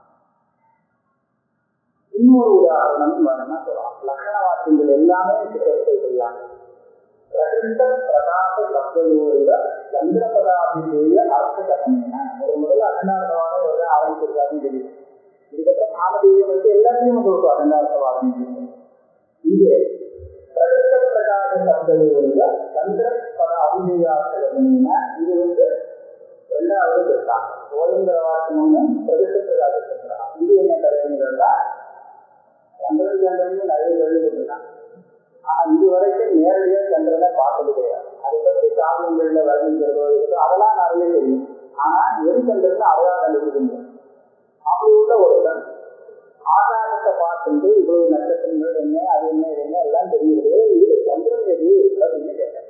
இன்னொரு உதாரணம் வேணும்னா சொல்லலாம் லக்ஷண வாக்கியங்கள் எல்லாமே செய்யலாம் பிரகிருஷ்ட பிரகாச சப்தயோரிவ சந்திரபதாபிதேய அர்த்தகமேன ஒரு முதல்ல அகண்டார்த்தவாதம் ஒரு ஆரம்பிச்சிருக்காருன்னு தெரியும் இதுக்கப்புறம் நாமதேயம் வந்து எல்லாத்தையும் சொல்லுவோம் அகண்டார்த்தவாதம் இங்கே பிரகிருஷ்ட பிரகாச சப்தயோரிவ சந்திர பத அபிதேயார்த்தகமேன இது வந்து ரெண்டாவது பெற்றாங்க ஓடுங்கிற வாக்கியம் ஒன்று பிரதிஷ்ட பிரகாச சந்திரா இது என்ன கருத்துங்கிறதா சந்திரன் சந்திரன் நிறைய கேள்விப்பட்டிருக்காங்க ஆனா இது வரைக்கும் நேரடியாக சந்திரனை பார்த்தது கிடையாது அதை பற்றி காவியங்கள்ல வர்ணிக்கிறதோ இருக்கோ அதெல்லாம் நிறைய தெரியும் ஆனா எது சந்திரன் அடையாளம் கண்டுபிடிக்க முடியும் அப்படி உள்ள ஒருத்தன் ஆகாசத்தை பார்த்துட்டு இவ்வளவு நட்சத்திரங்கள் என்ன அது என்ன இது என்ன எல்லாம் தெரியுது இது சந்திரன் எது அப்படின்னு கேட்டேன்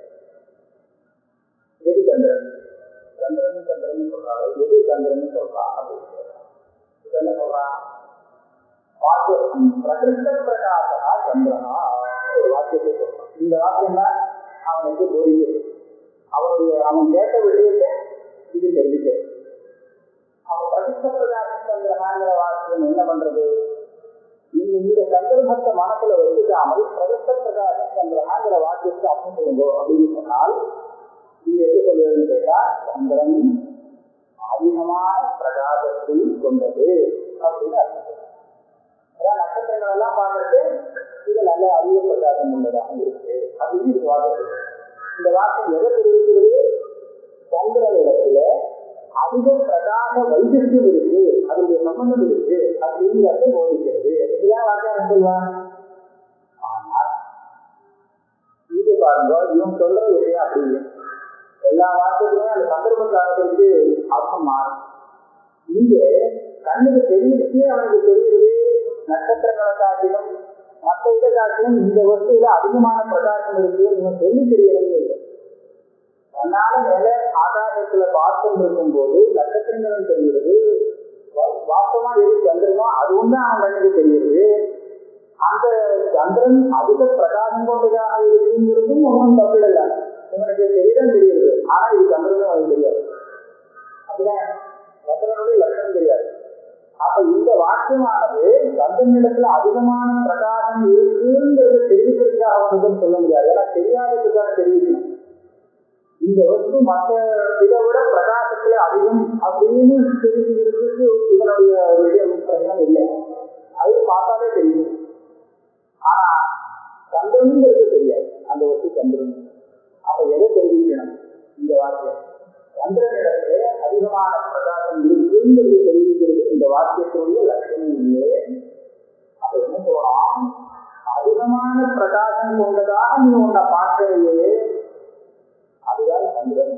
எது சந்திரன் சந்திரன் சந்திரன் சொல்றாரு எது சந்திரன் சொல்றான் அப்படின்னு கேட்டான் இப்ப என்ன சொல்றான் வாக்கியம் பிரகிருஷ்ட பிரகாசனா சந்திரனா ஒரு வாக்கியத்தை சொல்றான் இந்த வாக்கியம் தான் அவனுக்கு புரியுது அவனுடைய அவன் கேட்ட விஷயத்தை இது தெரிவிக்கிறது அவன் பிரகிருஷ்ட பிரகாச சந்திரனாங்கிற வாக்கியம் என்ன பண்றது நீங்க இந்த சந்தர்ப்பத்தை மனசுல வச்சுக்காமல் பிரகிருஷ்ட பிரகாச சந்திரனாங்கிற வாக்கியத்தை அர்த்தம் சொல்லுங்க அப்படின்னு சொன்னால் இது எப்படி சொல்வதுன்னு கேட்டா சந்திரன் அதிகமான பிரகாசத்தை கொண்டது அப்படின்னு அர்த்தம் சொல்லுங்க அதான் நட்சத்திரங்கள் எல்லாம் பார்த்துட்டு இது நல்ல அதிக பிரகாசம் உள்ளதாக இருக்கு அப்படின்னு இது வாக்கு இந்த வாக்கு எதை தெரிவிக்கிறது சந்திரன் இடத்துல அதிக பிரகாச வைசிஷ்யம் இருக்கு அதனுடைய சம்பந்தம் இருக்கு அப்படிங்கிறத போதிக்கிறது இதுதான் வாக்கியம் சொல்லுவான் ஆனால் இது பாருங்க இவன் சொல்ற விஷயம் அப்படி இல்லை எல்லா வார்த்தைகளுமே அந்த சந்தர்ப்ப காலத்திற்கு அர்த்தம் மாறும் இங்க கண்ணுக்கு தெரியுது அவனுக்கு தெரியுது நட்சத்திரங்களை காட்டிலும் மற்ற இதை காட்டிலும் இந்த வஸ்துல அதிகமான பிரகாசம் இருக்கு இவன் சொல்லி தெரியறதே இல்லை தன்னால மேல ஆகாசத்துல பாசம் இருக்கும் போது நட்சத்திரங்களும் தெரிகிறது வாசமா எது சந்திரனோ அது ஒன்று அவன் கண்ணுக்கு தெரியுது அந்த சந்திரன் அதிக பிரகாசம் கொண்டதாக இருக்குங்கிறதும் ஒன்றும் தப்பு இல்லை இவனுக்கு தெரியதான் தெரியுது ஆனா இது சந்திரனும் அவனுக்கு தெரியாது அப்படிதான் சந்திரனுடைய லட்சணம் தெரியாது அப்ப இந்த வாக்கியமானது சந்திரனிடத்துல அதிகமான பிரகாசம் இருக்குங்கிறத தெரிவிக்கிறதுக்காக அவனுக்கு சொல்ல முடியாது ஏன்னா தெரியாததுக்காக தெரிவிக்கணும் இந்த வஸ்து மற்ற இதை விட பிரகாசத்துல அதிகம் அப்படின்னு தெரிஞ்சுக்கிறதுக்கு இதனுடைய விஷயம் பிரச்சனை இல்லை அது பார்த்தாலே தெரியும் ஆனா சந்திரனுங்கிறது தெரியாது அந்த வஸ்து சந்திரன் அப்ப எதை தெரிவிக்கணும் இந்த வாக்கியம் சந்திரனிடத்திலே அதிகமான பிரகாசம் இருக்குங்கிறது தெரிவிக்கிறது இந்த வாக்கியத்துடைய லட்சணம் இல்லை அப்ப என்ன சொல்லலாம் அதிகமான பிரகாசம் கொண்டதாக நீ உன்னை பார்க்கலையே அதுதான் சந்திரன்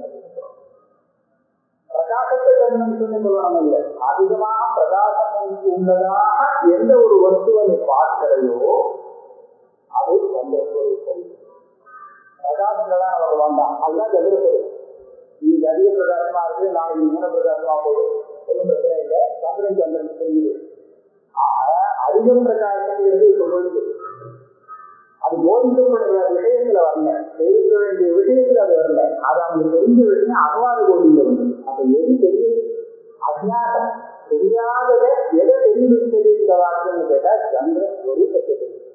பிரகாசத்தை கண்ணம் சொல்லி சொல்லணும் இல்லை அதிகமாக பிரகாசம் உள்ளதாக எந்த ஒரு வஸ்துவை நீ பார்க்கிறையோ அது சந்திரஸ்வரூபம் பிரகாசங்கள்லாம் நமக்கு வேண்டாம் அதுதான் சந்திரஸ்வரூபம் இன்னைக்கு அதிக பிரகாசமா இருக்கு நாளைக்கு மூணு பிரகாசமா போகும் ஒன்றும் பிரச்சனை இல்லை சந்திரன் சந்திரன் தெரியுது ஆக அதிக பிரகாசங்கிறது இப்ப போயிட்டு அது போதிக்கப்படுற விஷயத்துல வரல தெரிவிக்க வேண்டிய விஷயத்துல அது வரல அது அவங்களுக்கு தெரிஞ்ச விஷயம் அகவாத கோடியில வந்து அப்ப எது தெரியும் அஜாதம் தெரியாததை எதை தெரிவித்தது இந்த வார்த்தைன்னு கேட்டா சந்திர ஸ்வரூபத்தை தெரியும்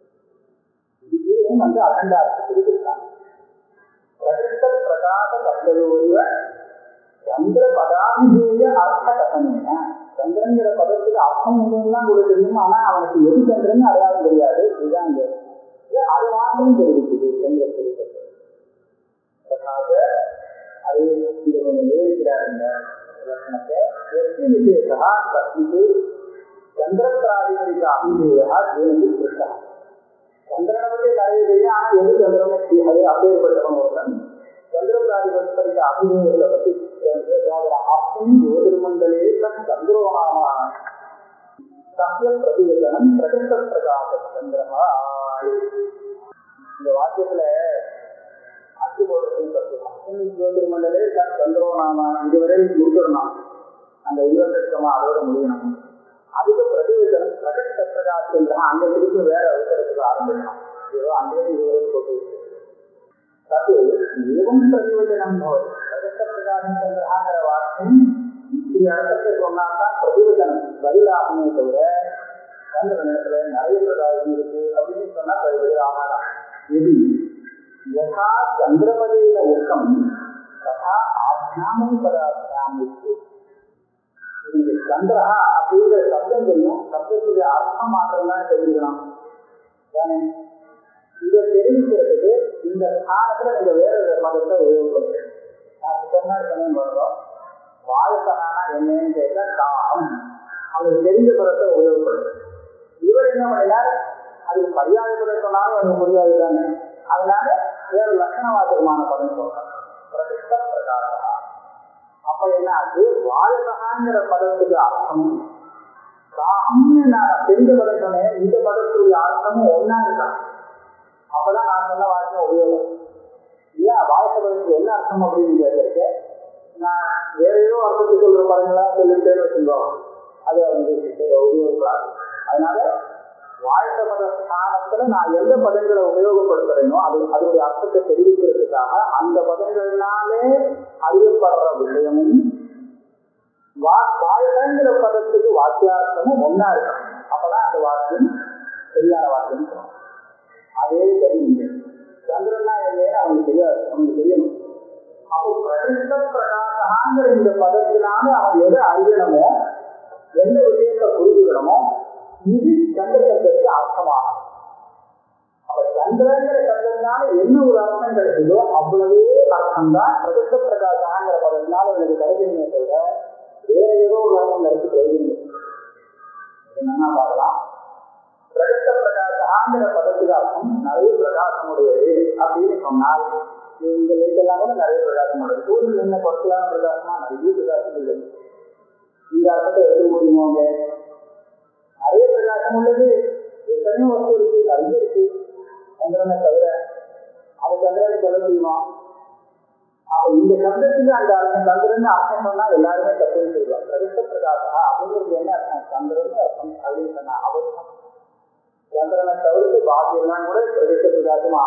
இதுவும் வந்து அகண்டார்த்தத்துக்கு இருக்காங்க பிரகிருஷ்ட பிரகாச சப்தோரிய சந்திர பதாபிஜேய அர்த்த கதனேன சந்திரங்கிற பதத்துக்கு அர்த்தம் ஒன்றுலாம் கூட தெரியும் ஆனா அவனுக்கு எது சந்திரன் அடையாளம் தெரியாது இதுதான் இங்க அது மாத்திரம் தெரிவிக்குது சந்திர சுரூபத்தை பிரகாச அது இதை கொஞ்சம் விவரிக்கிறாருங்க லட்சணத்தை வெற்றி விசேஷா கஸ்மிக்கு சந்திர பிராதிபதிக அபிஜேயா தேனி கிருஷ்ணா சந்திரனை பற்றி நிறைய தெரியும் ஆனா எது சந்திரன் அது அப்பேற்பட்டவன் ஒருத்தன் சந்திரபிராதிபதிக அபிநயங்களை பற்றி அப்பும் ஜோதிர்மண்டலே தன் சந்திரோகாமா சத்திய பிரதிவேதனம் பிரகட்ட பிரகாச சந்திரமா இந்த வாக்கியத்துல அச்சு போடுறதுன்னு தப்பு அப்பும் ஜோதிர்மண்டலே தன் சந்திரோகாமா இதுவரை முடிச்சிடணும் அந்த இருபத்தெட்டுமா அதோட முடியணும் அதுக்கு பிரதிவேதனம் பிரகட்ட பிரகாசம் அந்த திருப்பி வேற அவசரத்துக்கு ஆரம்பிக்கணும் ஏதோ அங்கே இதுவரை போட்டு तत् एवं प्रतिवचनं भवति प्रदत्तप्रकाशचन्द्रहाकर वाक्यं இப்படி அர்த்தத்தை சொன்னாக்கா பிரதிவச்சனம் பதிலாகமே தவிர சந்திரனிடத்துல நிறைய பிரகாசம் இருக்கு அப்படின்னு சொன்னா கருது ஆகாதான் இது யதா சந்திரபதேன உக்கம் ததா ஆத்யாமம் பதார்த்தாம் இருக்கு இது சந்திரஹா அப்படிங்கிற சப்தம் தெரியும் சப்தத்துடைய அர்த்தம் மாத்திரம் தான் தெரிஞ்சுக்கணும் தானே இதை தெரிவிக்கிறதுக்கு இந்த ஸ்தானத்துல நீங்க வேற பதத்தை உபயோகப்படுத்துறேன் நான் சொன்னால் சொன்னேன் பாருங்க வாழ்க்கனா என்னன்னு கேட்டா தாகம் அவருக்கு தெரிஞ்ச பதத்தை உபயோகப்படுத்துறேன் இவர் என்ன பண்ணினார் அதுக்கு மரியாதை பதம் சொன்னாலும் அது முடியாது தானே அதனால வேற லட்சணவாதமான பதம் சொல்றாங்க பிரதிஷ்ட பிரகாரா அப்ப என்ன ஆச்சு வாழ்ககாங்கிற பதத்துக்கு அர்த்தம் தாகம்னு நான் தெரிஞ்ச பதம் சொன்னேன் இந்த பதத்துடைய அர்த்தமும் ஒன்னா இருக்காங்க அப்பதான் நான் சொன்ன வாக்கியம் உபயோகம் இல்ல வாழ்க்கை என்ன அர்த்தம் அப்படின்னு கேட்டிருக்க நான் வேற ஏதோ அர்த்தத்தை சொல்ற படங்களா சொல்லிட்டேன்னு வச்சுருந்தோம் அது வந்து உபயோகப்படாது அதனால வாழ்க்கை பத ஸ்தானத்துல நான் எந்த பதங்களை உபயோகப்படுத்துறேனோ அது அதனுடைய அர்த்தத்தை தெரிவிக்கிறதுக்காக அந்த பதங்கள்னாலே அறியப்படுற விஷயமும் வாழ்க்கைங்கிற பதத்துக்கு வாக்கியார்த்தமும் ஒன்னா இருக்கும் அப்பதான் அந்த வாக்கியம் சரியான வாக்கியம் சொல்லணும் அதே தெரியுங்க சந்திரனா இல்லைன்னு அவனுக்கு தெரியாது அவனுக்கு தெரியணும் அப்போ பிரதிஷ்ட பிரகாசகாங்கிற இந்த பதத்தினால அவன் எதை அறியணுமோ எந்த விஷயத்தை புரிஞ்சுக்கணுமோ இது சந்திரசப்தத்துக்கு அர்த்தமாகும் அப்ப சந்திரங்கிற சந்திரனால என்ன ஒரு அர்த்தம் கிடைக்குதோ அவ்வளவே அர்த்தம் தான் பிரதிஷ்ட பிரகாசங்கிற பதத்தினால எனக்கு கிடைக்கணுமே தவிர வேற ஏதோ ஒரு அர்த்தம் கிடைச்சு பிரயோஜனம் என்னன்னா பார்க்கலாம் பிரதிஷ்ட பிரகாசங்கிற பதத்துக்கு அர்த்தம் நிறைய பிரகாசமுடையது அப்படின்னு சொன்னால் இந்த வீட்டெல்லாம் கூட நிறைய பிரகாசம் உடையது சூரியன் என்ன பர்சலான பிரகாசமா நிறைய பிரகாசம் இல்லை இந்த அர்த்தத்தை எடுத்து முடியுமோங்க நிறைய பிரகாசம் உள்ளது எத்தனையோ வஸ்து இருக்கு நிறைய இருக்கு சந்திரனை தவிர அது சந்திரனை சொல்ல முடியுமா அப்ப இந்த சந்திரத்துக்கு அந்த அர்த்தம் சந்திரன் அர்த்தம் சொன்னா எல்லாருமே தப்புன்னு சொல்லுவாங்க பிரதிஷ்ட பிரகாசா அப்படிங்கிறது என்ன அர்த்தம் சந்திரன் அர்த்தம் அப்படின்னு சொன்னா அவசியம் சந்திரனை தவிர்த்து பாக்கி எல்லாம் கூட பிரதிஷ்ட பிரகாசமா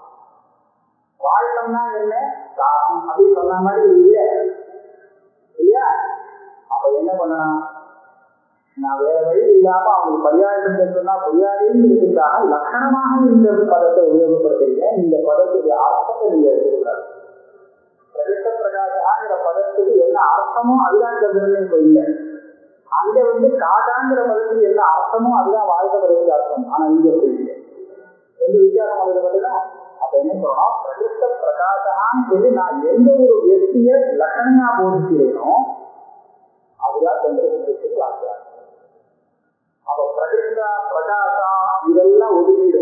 வாழ்த்தம்னா என்ன தாகம் அப்படின்னு சொன்ன மாதிரி இல்லையா இல்லையா அப்ப என்ன பண்ணணும் நான் வேற வழி இல்லாம அவங்களுக்கு பரியாயம் சொன்னா பரியாயம் இருக்கிறதாக லட்சணமாக இந்த பதத்தை உபயோகப்படுத்துறீங்க இந்த பதத்துடைய அர்த்தத்தை நீங்க எடுத்துக்கூடாது பிரதிஷ்ட பிரகாசாங்கிற பதத்துக்கு என்ன அர்த்தமோ அதுதான் சந்திரன் இப்போ இல்லை அங்க வந்து காட்டாங்கிற பதத்துக்கு என்ன அர்த்தமோ அதுதான் வாழ்க்கை பதத்துக்கு அர்த்தம் ஆனா இங்க அப்படி இல்லை எந்த வித்தியாசம் அதுல பார்த்தீங்கன்னா அப்ப என்ன சொல்லணும் பிரதிஷ்ட பிரகாசான்னு சொல்லி நான் எந்த ஒரு வெற்றியை லட்சணையா போதிக்கிறேனோ அதுதான் சந்திரசேகருக்கு வாக்கியம் அப்ப பிரதிஷ்டா பிரகாசம் இதெல்லாம் ஒதுக்கீடு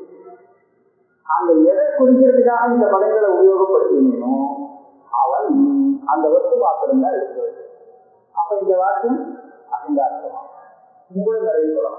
அந்த எதை குறிக்கிறதுக்காக இந்த பதங்களை உபயோகப்படுத்தினோ அவன் அந்த வஸ்து மாத்திரம் தான் இருக்கிறது அப்ப இந்த வாக்கியம் அந்த அர்த்தம் மூணு நிறைய சொல்லலாம்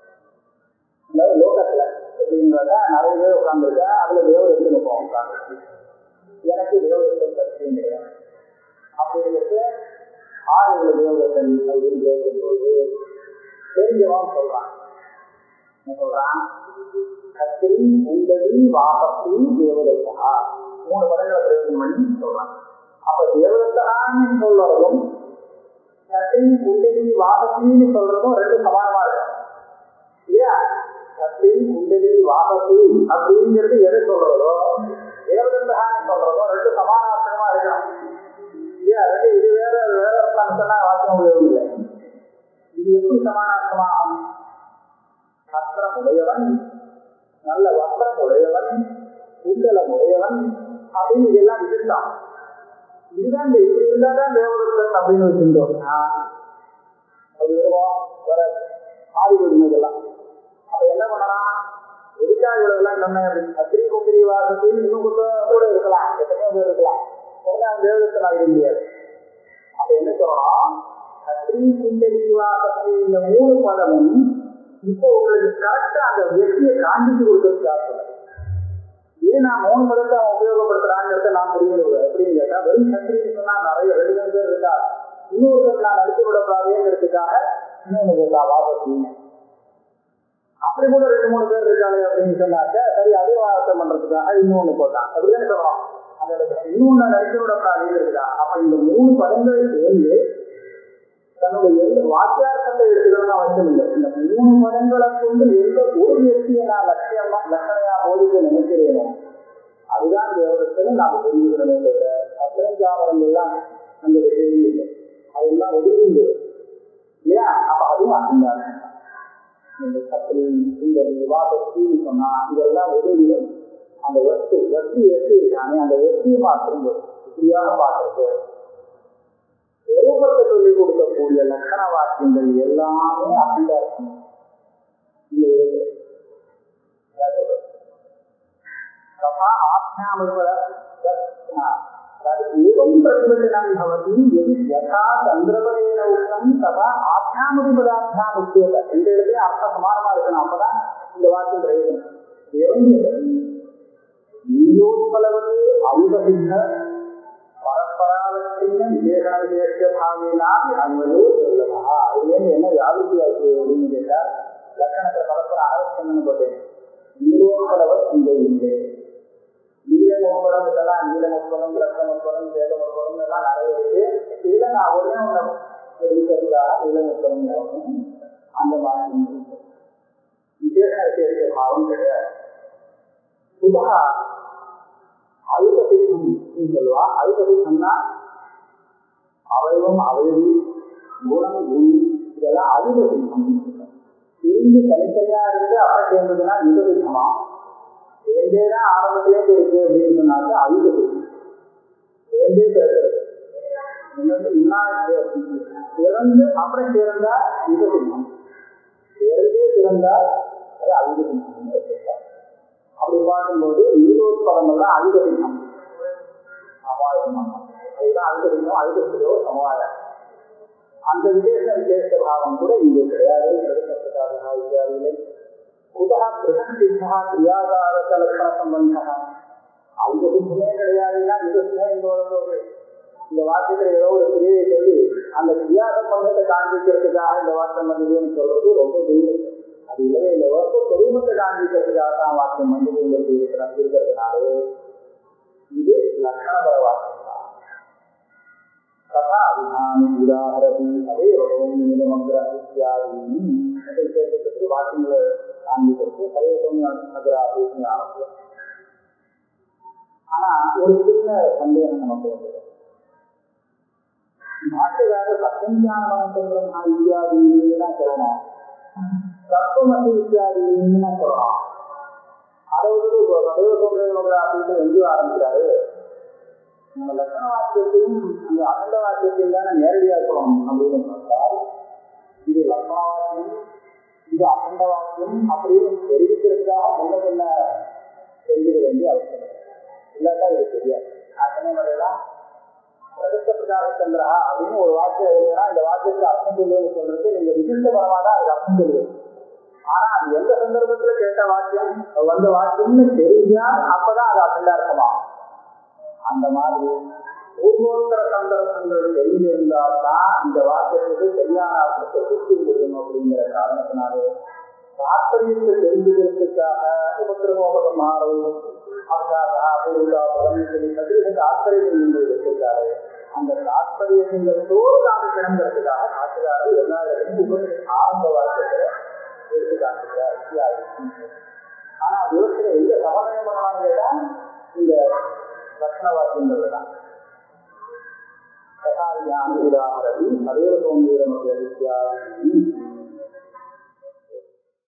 அதாவது லோகத்துல அப்படிங்கிறத நிறைய பேர் உட்காந்துருக்கா அதுல தேவர் எடுத்து நிற்போம் உட்காந்து எனக்கு தேவதத்தன் சத்தியம் கிடையாது அப்படிங்கிறது ஆறு தேவதத்தன் அப்படின்னு கேட்கும்போது தெரிஞ்சவன் சொல்றான் என்ன சொல்றான் கத்திரி உண்டடி வாசத்தி தேவதத்தா மூணு பதங்களை பிரயோகம் பண்ணி சொல்றான் அப்ப தேவதத்தான்னு சொல்றதும் கத்திரி உண்டடி வாசத்தின்னு சொல்றதும் ரெண்டு சமானமா இருக்கும் இல்லையா கத்திரி உண்டடி வாசத்தி அப்படிங்கிறது எதை சொல்றதோ தேவதத்தான்னு சொல்றதோ ரெண்டு சமானார்த்தமா இருக்கணும் இல்லையா ரெண்டு இது வேற அது வேற அர்த்தம் சொன்னா வாக்கியம் உபயோகம் இல்லை இது எப்படி சமானார்த்தமாகும் வஸ்திரம் உடையவன் நல்ல வஸ்திரம் உடையவன் குண்டலம் உடையவன் அப்படின்னு இதெல்லாம் இருந்தான் இதுதான் இந்த இப்படி இருந்தாதான் தேவதத்தன் அப்படின்னு வச்சிருந்தோம்னா அது வருவோம் வர ஆதி இதெல்லாம் அப்ப என்ன பண்ணலாம் எதுக்காக இவ்வளவுலாம் சொன்னேன் அப்படின்னு கத்திரி குந்திரி வாசத்தில் இன்னும் கொஞ்சம் கூட இருக்கலாம் எத்தனையோ பேர் இருக்கலாம் உடனே அவன் தேவதத்தன் ஆகிட முடியாது அப்ப என்ன சொல்லணும் கத்திரி குந்தரி வாசத்தில் இந்த மூணு பதமும் இப்போ உங்களுக்கு கரெக்டா அந்த வெற்றியை காண்பிச்சு கொடுக்கறதுக்காக சொல்றேன் ஏன் நான் மூணு மதத்தை அவன் உபயோகப்படுத்துறாங்கிறத நான் முடிவு எப்படின்னு கேட்டா வெறும் சத்திரின்னு சொன்னா நிறைய ரெண்டு மூணு பேர் இருக்கா இன்னொருத்தர் நான் நடித்து விடக்கூடாதுங்கிறதுக்காக இன்னொன்று இருக்கா வாபத்தீங்க அப்படி கூட ரெண்டு மூணு பேர் இருக்காங்க அப்படின்னு சொன்னாக்க சரி அதே வாதத்தை பண்றதுக்காக இன்னொன்னு போட்டான் அப்படிதான் சொல்லணும் அந்த இன்னொன்னு நடித்து விடக்கூடாதுங்கிறதுக்கா அப்ப இந்த மூணு பதங்கள் சேர்ந்து தன்னுடைய எந்த வாக்கியார்த்தத்தை எடுத்துக்கணும்னு அவசியம் இல்லை இந்த மூணு மதங்களை கொண்டு எந்த ஒரு வெற்றியை நான் லட்சியமா லட்சணையா போதிக்க நினைக்கிறேனோ அதுதான் தேவதத்தில் நாம தெரிஞ்சுக்கணுமே தவிர பத்திரஞ்சாவரம் எல்லாம் அந்த விஷயம் இல்லை அதெல்லாம் ஒதுக்கீடு இல்லையா அப்ப அதுவும் அகங்காரம் இந்த கத்திரி இந்த விவாதத்தின்னு சொன்னா இதெல்லாம் ஒதுங்கி அந்த வஸ்து வஸ்து வெற்றி இருக்கானே அந்த வெற்றியை மாத்திரம் இப்படியாக பார்க்கறது ரூபத்தை சொல்லிக் கொடுக்கக்கூடிய லட்சண வாக்கியங்கள் எல்லாமே அகங்காரம் एवं प्रतिवचनं भवति यदि यथा चन्द्रपदेन उक्तं तथा ஆத்யாமுதி பதார்த்தம் உத்தியத இந்த இடத்துல அர்த்தம் சமானமா இருக்கணும் அப்பதான் இந்த வாக்கியம் பிரயோஜனம் एवं நீரோத்பலவது அயுதசித்த பரஸ்பராவற்றின விசேஷ விசேஷ பாவினாபி அன்வயோ துர்லபா இதுலேருந்து என்ன வியாபித்தி ஆகுது அப்படின்னு கேட்டா லட்சணத்தை பரஸ்பர அனவசியம்னு போட்டேன் நீரோத்பலவர் இங்கே இல்லை நீலமுப்படம் இதெல்லாம் நீலமுப்படம் ரத்தமுப்படம் சேதமுப்படம் எல்லாம் நிறைய இருக்கு இதுல நான் ஒரே ஒன்று இருக்கிறதுக்காக நீலமுப்படம் அந்த மாதிரி விசேஷ விசேஷ பாவம் கிடையாது சுபா அழுத்தசித்தம் சொல்லுவா அழுத்தசித்தம்னா அவயவம் அவயவி குணம் குணி இதெல்லாம் அழுத்தசித்தம் இருந்து தனித்தனியா இருந்து அப்புறம் சேர்ந்ததுன்னா யுகசித்தமா சேர்ந்தேதான் ஆரம்பத்திலேருந்து இருக்கு அப்படின்னு சொன்னாக்க அழுத்தசித்தம் பிறந்தே பிறக்கிறது இன்னொன்று இன்னார் பிறந்து அப்புறம் பிறந்தா யுகசிம்மம் பிறந்தே பிறந்தால் அது அயுகசிம்மம் அப்படி பார்க்கும்போது ஈரோத்பதங்கள்லாம் அயுகசிம்மம் அபாயம் அதுதான் அயுகசிம்மம் அயுகசியோ சமவாயம் அந்த விசேஷ விசேஷ பாவம் கூட இங்கே கிடையாது பிரதிபத்ததாக இந்தியாவிலே குதா பிரசித்தா கிரியாகாரத்த லட்சண சம்பந்தா அவங்க சுத்தமே கிடையாதுன்னா இது சுத்தமே இங்க வரும்போது இந்த வாக்கியத்துல ஏதோ ஒரு கிரியை சொல்லி அந்த கிரியா சம்பந்தத்தை காண்பிக்கிறதுக்காக இந்த வாக்கியம் வந்ததுன்னு சொல்றது ரொம்ப தூரம் அது இல்லை இந்த வருஷம் தொழில்நுட்பத்தை காண்பிக்கிறதுக்காக தான் வாக்கியம் வந்ததுங்கிறது இருக்கிறதுனாலே இது லட்சணபர வாக்கியம் தான் तथा विधान उदाहरति अदेव निरमग्र इत्यादीनि विशेषतः वाक्यங்கள் காண்பிக்கிறது சைவசோமிய நகராசின்னு ஆரம்பிக்கும் ஆனா ஒரு சின்ன சந்தேகம் நமக்கு வந்து பாட்டுக்காரர் சத்தியஞான மனசந்திரம் இத்தியாதினா சொல்லணும் தத்துவமசி இத்தியாதினா சொல்லணும் அதை வந்து சைவசோமிய நகராசின்னு எங்கேயும் ஆரம்பிக்கிறாரு நம்ம லட்சண வாக்கியத்தையும் அந்த அகண்ட வாக்கியத்தையும் தானே நேரடியாக சொல்லணும் அப்படின்னு பார்த்தால் இது லட்சண வாக்கியம் இது அகண்ட வாக்கியம் அப்படின்னு தெரிவிக்கிறதுக்காக முன்ன பின்ன தெரிஞ்சுக்க வேண்டிய அவசியம் இல்லாட்டா இது தெரியாது அத்தனை முறையெல்லாம் பிரதிஷ்ட பிரகார சந்திரா அப்படின்னு ஒரு வாக்கியம் இருந்ததுன்னா இந்த வாக்கியத்துக்கு அர்த்தம் சொல்லுன்னு சொல்றது நீங்க விசிஷ்ட பரமாக தான் அதுக்கு அர்த்தம் சொல்லுது ஆனா அது எந்த சந்தர்ப்பத்துல கேட்ட வாக்கியம் வந்த வாக்கியம்னு தெரிஞ்சா அப்பதான் அது அகண்டா இருக்கமாகும் அந்த மாதிரி பூர்வோத்தர சந்தர்ப்பங்கள் தெரிந்திருந்தால் தான் இந்த வாக்கியத்துக்கு சரியான அர்த்தத்தை சுற்றி முடியும் அப்படிங்கிற காரணத்தினாலே தாற்பயத்தை தெரிஞ்சுக்கிறதுக்காக உபத்திரமோபசமாரம் தாற்பயம் என்று வச்சிருக்காரு அந்த தாற்பயங்களோடு காமிக்கணுங்கிறதுக்காக ஆசிரியர் எல்லா இடத்துலையும் உபநிஷத் ஆரம்ப வாக்கியத்தை எடுத்து காமிக்கிறார் ஆனா விவசாய எங்க சமநிலை பண்ணலாம்னு கேட்டா இந்த லட்சணவாக்கியங்கள் தான் ததாரியான் உதாரணி அதேவ சோம்பேரமத்தியாதி